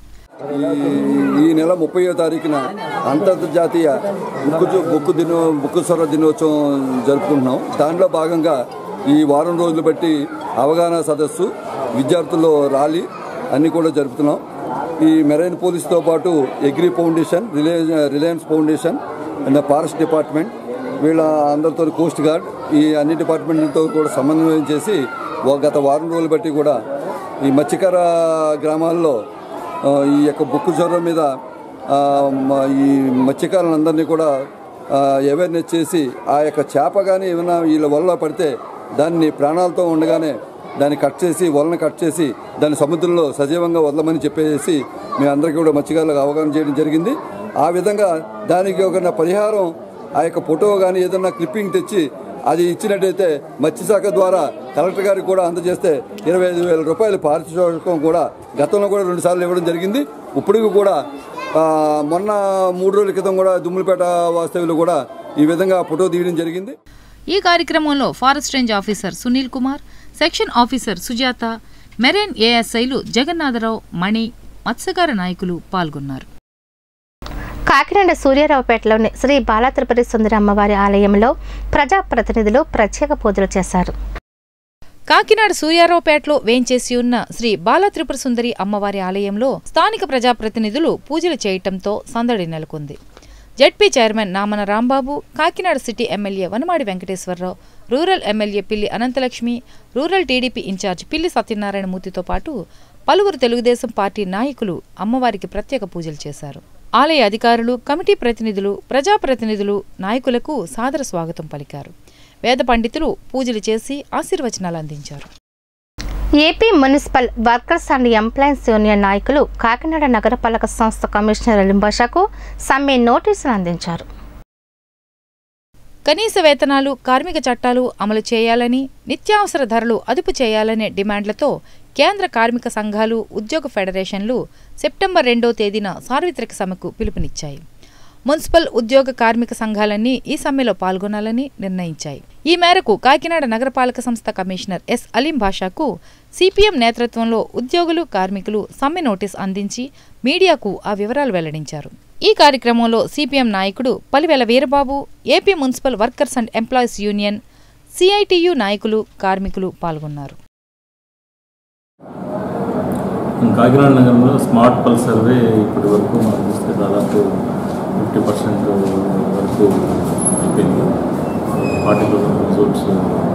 ఈ నెల ముప్పయో తారీఖున అంతర్జాతీయ బుక్కు జు- బుక్కు దినో బుక్కు స్వర దినోత్సవం జరుపుకుంటున్నాం దాంట్లో భాగంగా ఈ వారం రోజులు బట్టి అవగాహన సదస్సు విద్యార్థుల్లో ర్యాలీ అన్నీ కూడా జరుపుతున్నాం ఈ మెరైన్ పోలీస్తో పాటు agri foundation Reliance Reliance foundation and forest department వీళ్ళ అందరితో కోస్ట్ గార్డ్ ఈ అన్ని డిపార్ట్మెంట్లతో కూడా సమన్వయం చేసి ఓ గత వారం రోజులు బట్టి కూడా ఈ మత్స్యకార గ్రామాల్లో ఆ, ఈ యొక్క బుక్కు జ్వరం మీద ఆ, మ- ఈ మత్స్యకారులందరినీ కూడా అవేర్నెస్ చేసి ఆ యొక్క చేప కానీ ఏమైనా వీళ్ళ వల్ల పడితే దాన్ని ప్రాణాలతో ఉండగానే దాన్ని కట్ చేసి వలన కట్ చేసి దాన్ని సముద్రంలో సజీవంగా వదలమని చెప్పేసి మేమందరికీ కూడా మత్స్యకారులకు అవగాహన చేయడం జరిగింది ఆ విధంగా దానికి ఒక పరిహారం ఆ యొక్క ఫోటో కానీ ఏదన్నా క్లిప్పింగ్ తెచ్చి అది ఇచ్చినట్టయితే మత్స్యశాఖ ద్వారా కలెక్టర్ గారికి కూడా అందజేస్తే ఇరవై ఐదు వేల రూపాయల పారితోషికం కూడా గతంలో కూడా రెండు సార్లు ఇవ్వడం జరిగింది ఇప్పటికి కూడా ఆ, మొన్న మూడు రోజుల క్రితం కూడా దుమ్ములపేట వాస్తవ్యులు కూడా ఈ విధంగా ఫోటో తీయడం జరిగింది ఈ కార్యక్రమంలో forest range officer Sunil Kumar section officer Sujatha marine ఏఎస్ఐలు జగన్నాథరావు మణి మత్స్యకార నాయకులు పాల్గొన్నారు కాకినాడ సూర్యారావుపేటలోని శ్రీ బాలాత్రిపురి సుందరి అమ్మవారి ఆలయంలో ప్రజాప్రతినిధులు ప్రత్యేక పూజలు చేశారు కాకినాడ సూర్యారావుపేటలో వేంచేసి ఉన్న శ్రీ బాలత్రిపుర సుందరి అమ్మవారి ఆలయంలో స్థానిక ప్రజాప్రతినిధులు పూజలు చేయటంతో సందడి నెలకొంది ZP chairman Namana Rambabu Kakinada city MLA Vanamadi Venkateswara Rao rural MLA Pilli Ananthalakshmi rural TDP incharge పిల్లి సత్యనారాయణ మూర్తితో పాటు పలువురు తెలుగుదేశం పార్టీ నాయకులు అమ్మవారికి ప్రత్యేక పూజలు చేశారు ఆలయ అధికారులు కమిటీ ప్రతినిధులు ప్రజాప్రతినిధులు నాయకులకు సాదర స్వాగతం పలికారు వేద పండితులు పూజలు చేసి ఆశీర్వచనాలు అందించారు AP municipal workers and employees union నాయకులు కాకినాడ నగరపాలక సంస్థ కమిషనర్ లింబాషాకు సమ్మె నోటీసులు అందించారు కనీస వేతనాలు కార్మిక చట్టాలు అమలు చేయాలని నిత్యావసర ధరలు అదుపు చేయాలనే డిమాండ్లతో కేంద్ర కార్మిక సంఘాలు ఉద్యోగ ఫెడరేషన్లు సెప్టెంబర్ రెండో తేదీన సార్వత్రిక సమ్మెకు పిలుపునిచ్చాయి మున్సిపల్ ఉద్యోగ కార్మిక సంఘాలన్నీ ఈ సమ్మెలో పాల్గొనాలని నిర్ణయించాయి ఈ మేరకు కాకినాడ నగరపాలక సంస్థ కమిషనర్ ఎస్ అలీం భాషాకు సిపిఎం నేతృత్వంలో ఉద్యోగులు కార్మికులు సమ్మె నోటీస్ అందించి మీడియాకు ఆ వివరాలు వెల్లడించారు ఈ కార్యక్రమంలో సిపిఎం నాయకుడు Palivela Veerababu AP municipal workers and employees union CITU నాయకులు కార్మికులు పాల్గొన్నారు కాకినాడ నగరంలో స్మార్ట్ పల్ సర్వే ఇప్పటి వరకు మనకు చూస్తే దాదాపు ఫిఫ్టీ పర్సెంట్ వరకు అయిపోయింది ఫార్టీ థౌసండ్ రిజల్ట్స్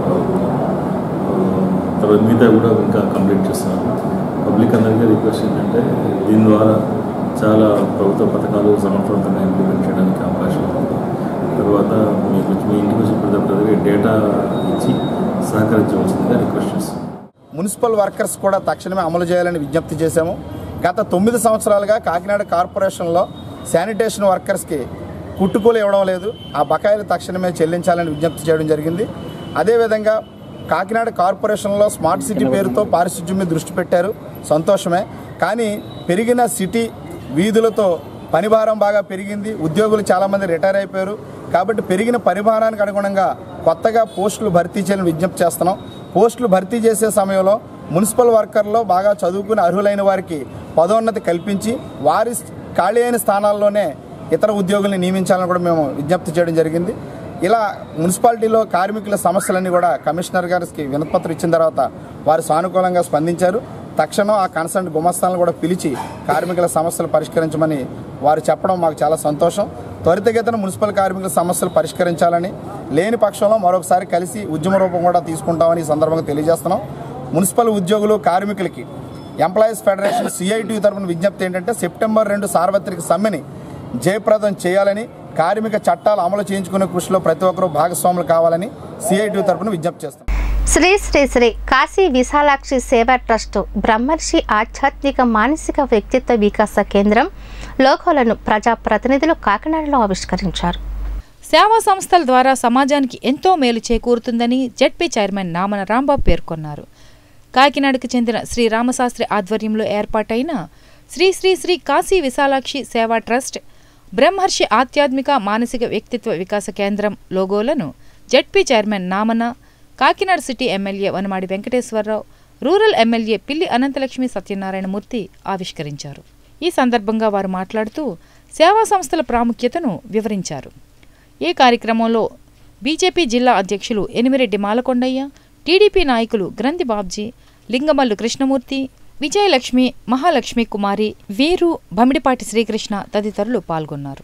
తర్వాత మిగతా కూడా ఇంకా కంప్లీట్ చేస్తున్నారు పబ్లిక్ అందరికీ రిక్వెస్ట్ ఏంటంటే దీని ద్వారా చాలా ప్రభుత్వ పథకాలు సమర్థవంతంగా ఇంప్లిమెంట్ చేయడానికి అవకాశం ఉంది తర్వాత మీకు మీ ఇంటికి వచ్చిన ప్రతి ఒక్కరికి డేటా ఇచ్చి సహకరించవలసిందిగా రిక్వెస్ట్ చేస్తున్నాను మున్సిపల్ వర్కర్స్ కూడా తక్షణమే అమలు చేయాలని విజ్ఞప్తి చేశాము గత తొమ్మిది సంవత్సరాలుగా కాకినాడ కార్పొరేషన్లో శానిటేషన్ వర్కర్స్కి కుట్టుకూలు ఇవ్వడం లేదు ఆ బకాయిలు తక్షణమే చెల్లించాలని విజ్ఞప్తి చేయడం జరిగింది అదేవిధంగా కాకినాడ కార్పొరేషన్లో స్మార్ట్ సిటీ పేరుతో పారిశుద్ధ్యం మీద దృష్టి పెట్టారు సంతోషమే కానీ పెరిగిన సిటీ వీధులతో పనిభారం బాగా పెరిగింది ఉద్యోగులు చాలామంది రిటైర్ అయిపోయారు కాబట్టి పెరిగిన పరిభారానికి అనుగుణంగా కొత్తగా పోస్టులు భర్తీ చేయాలని విజ్ఞప్తి చేస్తున్నాం పోస్టులు భర్తీ చేసే సమయంలో మున్సిపల్ వర్కర్లో బాగా చదువుకుని అర్హులైన వారికి పదోన్నతి కల్పించి వారి ఖాళీ అయిన స్థానాల్లోనే ఇతర ఉద్యోగుల్ని నియమించాలని కూడా మేము విజ్ఞప్తి చేయడం జరిగింది ఇలా మున్సిపాలిటీలో కార్మికుల సమస్యలన్నీ కూడా కమిషనర్ గారికి వినతిపత్రం ఇచ్చిన తర్వాత వారు సానుకూలంగా స్పందించారు తక్షణం ఆ కన్సర్న్ గుమస్తాలను కూడా పిలిచి కార్మికుల సమస్యలు పరిష్కరించమని వారు చెప్పడం మాకు చాలా సంతోషం త్వరితగతిన మున్సిపల్ కార్మికుల సమస్యలు పరిష్కరించాలని లేని పక్షంలో మరొకసారి కలిసి ఉద్యమ రూపం కూడా తీసుకుంటామని ఈ సందర్భంగా తెలియజేస్తున్నాం మున్సిపల్ ఉద్యోగులు కార్మికులకి ఎంప్లాయీస్ ఫెడరేషన్ సిఐటి తరపున విజ్ఞప్తి ఏంటంటే సెప్టెంబర్ రెండు సార్వత్రిక సమ్మెని జయప్రదం చేయాలని కార్మిక చట్టాలు అమలు చేయించుకునే కృషిలో ప్రతి ఒక్కరూ భాగస్వాములు కావాలని సిఐటి తరపున విజ్ఞప్తి చేస్తాం శ్రీ శ్రీ శ్రీ కాశీ విశాలాక్షి సేవా ట్రస్ట్ బ్రహ్మర్షి ఆధ్యాత్మిక మానసిక వ్యక్తిత్వ వికాస కేంద్రం లోగోలను ప్రజాప్రతినిధులు కాకినాడలో ఆవిష్కరించారు సేవా సంస్థల ద్వారా సమాజానికి ఎంతో మేలు చేకూరుతుందని జెడ్పీ చైర్మన్ నామన రాంబాబు పేర్కొన్నారు కాకినాడకు చెందిన శ్రీ రామశాస్త్రి ఆధ్వర్యంలో ఏర్పాటైన శ్రీ శ్రీ శ్రీ కాశీ విశాలాక్షి సేవా ట్రస్ట్ బ్రహ్మర్షి ఆధ్యాత్మిక మానసిక వ్యక్తిత్వ వికాస కేంద్రం లోగోలను ZP chairman Namana Kakinada city MLA Vanamadi Venkateswara Rao rural MLA Pilli Ananthalakshmi Satyanarayana Murthy ఆవిష్కరించారు ఈ సందర్భంగా వారు మాట్లాడుతూ సేవా సంస్థల ప్రాముఖ్యతను వివరించారు ఈ కార్యక్రమంలో బీజేపీ జిల్లా అధ్యక్షులు ఎనిమిరెడ్డి మాలకొండయ్య టీడీపీ నాయకులు గ్రంథి బాబ్జీ లింగమల్లు కృష్ణమూర్తి విజయలక్ష్మి మహాలక్ష్మి కుమారి వీరు బమిడిపాటి శ్రీకృష్ణ తదితరులు పాల్గొన్నారు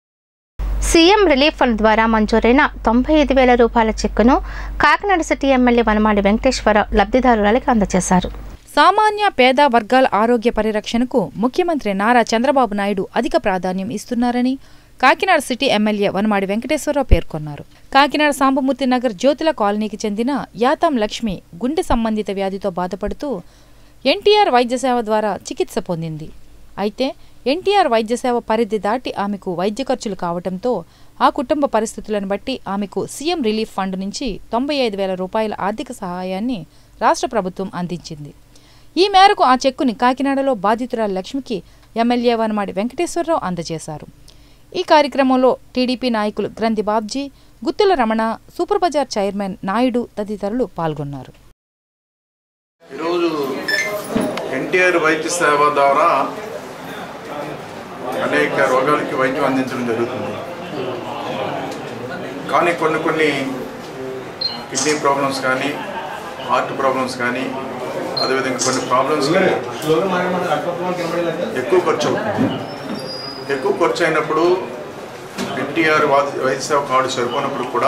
సీఎం రిలీఫ్ ఫండ్ ద్వారా మంజూరైన తొంభై ఐదు వేల రూపాయల చెక్కును కాకినాడ సిటీ ఎమ్మెల్యే వనమాడి వెంకటేశ్వరరావు లబ్ధిదారులకు అందజేశారు సామాన్య పేద వర్గాల ఆరోగ్య పరిరక్షణకు ముఖ్యమంత్రి నారా చంద్రబాబు నాయుడు అధిక ప్రాధాన్యం ఇస్తున్నారని కాకినాడ సిటీ ఎమ్మెల్యే వనమాడి వెంకటేశ్వరరావు పేర్కొన్నారు కాకినాడ సాంబమూర్తి నగర్ జ్యోతుల కాలనీకి చెందిన యాతం లక్ష్మి గుండె సంబంధిత వ్యాధితో బాధపడుతూ ఎన్టీఆర్ వైద్యసేవ ద్వారా చికిత్స పొందింది అయితే ఎన్టీఆర్ వైద్యసేవ పరిధి దాటి ఆమెకు వైద్య ఖర్చులు కావడంతో ఆ కుటుంబ పరిస్థితులను బట్టి ఆమెకు సీఎం రిలీఫ్ ఫండ్ నుంచి తొంభై ఐదు వేల రూపాయల ఆర్థిక సహాయాన్ని రాష్ట్ర ప్రభుత్వం అందించింది ఈ మేరకు ఆ చెక్కుని కాకినాడలో బాధితురాలు లక్ష్మికి ఎమ్మెల్యే వనమాడి వెంకటేశ్వరరావు అందజేశారు ఈ కార్యక్రమంలో టీడీపీ నాయకులు Granthi Babji Guttula Ramana super bazar chairman Naidu తదితరులు పాల్గొన్నారు ఈరోజు ఎన్టీఆర్ వైద్య సేవ ద్వారా అనేక రోగాలకి వైద్యం అందించడం జరుగుతుంది కానీ కొన్ని కొన్ని కిడ్నీ ప్రాబ్లమ్స్ కానీ హార్ట్ ప్రాబ్లమ్స్ కానీ అదేవిధంగా కొన్ని ప్రాబ్లమ్స్ ఎక్కువ ఖర్చు అవుతుంది ఎక్కువ ఖర్చు అయినప్పుడు ఎన్టీఆర్ వైద్య సేవ కార్డు సరిపోయినప్పుడు కూడా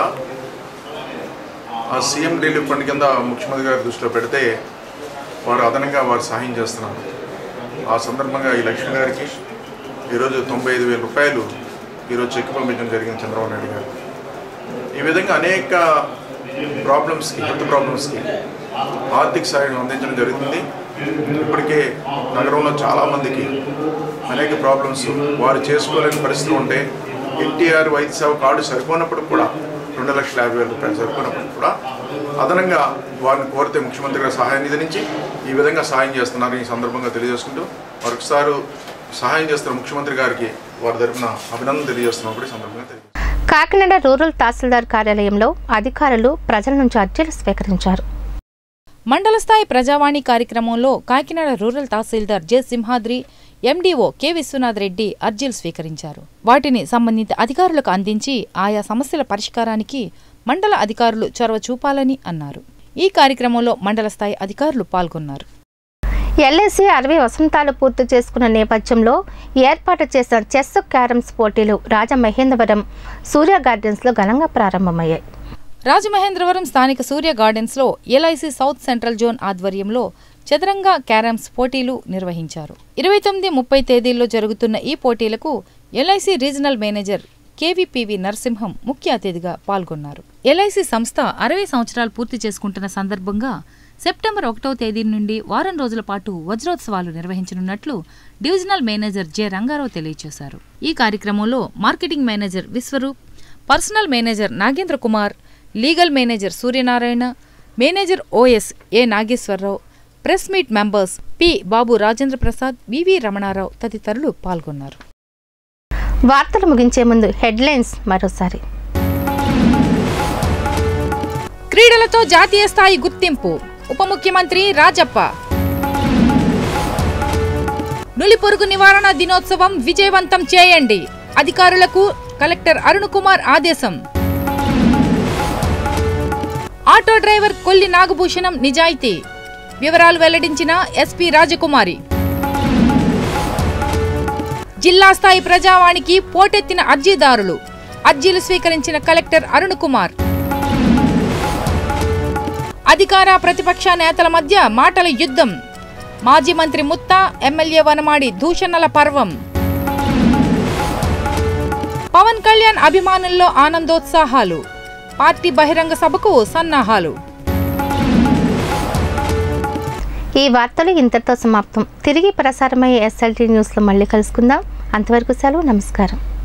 ఆ సీఎం రిలీఫ్ ఫండ్ కింద ముఖ్యమంత్రి గారి దృష్టిలో పెడితే వారు అదనంగా వారు సహాయం చేస్తున్నారు ఆ సందర్భంగా ఈ లక్ష్మి గారికి ఈరోజు తొంభై ఐదు వేల రూపాయలు ఈరోజు చెక్ పంపించడం జరిగింది చంద్రబాబు నాయుడు గారు ఈ విధంగా అనేక ప్రాబ్లమ్స్కి హెల్త్ ప్రాబ్లమ్స్కి ఆర్థిక సహాయం అందించడం జరుగుతుంది ఇప్పటికే నగరంలో చాలామందికి అనేక ప్రాబ్లమ్స్ వారు చేసుకోలేని పరిస్థితులు ఉంటే ఎన్టీఆర్ వైద్య సేవ కార్డు సరిపోయినప్పుడు కూడా రెండు లక్షల యాభై వేల రూపాయలు సరిపోయినప్పుడు కూడా అదనంగా వారిని కోరితే ముఖ్యమంత్రి గారి సహాయ నిధి నుంచి ఈ విధంగా సహాయం చేస్తున్నారు ఈ సందర్భంగా తెలియజేసుకుంటూ మరొకసారి సహాయం చేస్తున్న ముఖ్యమంత్రి గారికి వారి తరఫున అభినందన తెలియజేస్తున్నాం కూడా ఈ సందర్భంగా తెలియజేస్తున్నాం కాకినాడ రూరల్ తహసీల్దార్ కార్యాలయంలో అధికారులు ప్రజల నుంచి అర్జీలు స్వీకరించారు మండల స్థాయి ప్రజావాణి కార్యక్రమంలో Kakinada rural tahsildar J Simhadri MDO K Viswanath Reddy అర్జీలు స్వీకరించారు వాటిని సంబంధిత అధికారులకు అందించి ఆయా సమస్యల పరిష్కారానికి మండల అధికారులు చొరవ చూపాలని అన్నారు ఈ కార్యక్రమంలో మండల స్థాయి అధికారులు పాల్గొన్నారు ఎల్ఐసి అరవై వసంతాలు పూర్తి చేసుకున్న నేపథ్యంలో ఏర్పాటు చేసిన చెస్ క్యారమ్స్ పోటీలు రాజమహేంద్రవరం సూర్య గార్డెన్స్లో ఘనంగా ప్రారంభమయ్యాయి రాజమహేంద్రవరం స్థానిక సూర్య గార్డెన్స్లో ఎల్ఐసి సౌత్ సెంట్రల్ జోన్ ఆధ్వర్యంలో చదరంగ క్యారమ్స్ పోటీలు నిర్వహించారు ఇరవై తొమ్మిది ముప్పై తేదీల్లో జరుగుతున్న ఈ పోటీలకు LIC regional manager KVPV Narasimham ముఖ్య అతిథిగా పాల్గొన్నారు ఎల్ఐసి సంస్థ అరవై సంవత్సరాలు పూర్తి చేసుకుంటున్న సందర్భంగా సెప్టెంబర్ ఒకటో తేదీ నుండి వారం రోజుల పాటు వజ్రోత్సవాలు నిర్వహించనున్నట్లు డివిజనల్ మేనేజర్ జె రంగారావు తెలియజేశారు ఈ కార్యక్రమంలో marketing manager Viswaroop personal manager Nagendra Kumar legal manager Suryanarayana manager OS A Nageswara Rao press meet members P Babu Rajendra Prasad VV Ramana Rao తదితరులు పాల్గొన్నారు వార్తలు ముగించే ముందు హెడ్లైన్స్ మరోసారి క్రీడలతో జాతీయ స్థాయి గుర్తింపు ఉప ముఖ్యమంత్రి రాజప్ప నులిపురుగు నివారణ దినోత్సవం విజయవంతం చేయండి అధికారులకు కలెక్టర్ అరుణ్ కుమార్ ఆదేశం ఆటో డ్రైవర్ కొల్లి నాగభూషణం నిజాయితీ వివరాలు వెల్లడించిన ఎస్పీ రాజకుమారి జిల్లా స్థాయి ప్రజావాణికి పోటెత్తిన అర్జీదారులు అర్జీలు స్వీకరించిన కలెక్టర్ అరుణ్ కుమార్ అధికార ప్రతిపక్ష నేతల మధ్య మాటల యుద్ధం మాజీ మంత్రి ముత్తా ఎమ్మెల్యే వనమాడి దూషణల పర్వం పవన్ కళ్యాణ్ అభిమానుల్లో ఆనందోత్సాహాలు పార్టీ బహిరంగ సభకు సన్నాహాలు ఈ వార్తలు ఇంతటితో సమాప్తం తిరిగి ప్రసారమయ్యే ఎస్ఎల్టీ న్యూస్లో మళ్ళీ కలుసుకుందాం అంతవరకు సెలవు నమస్కారం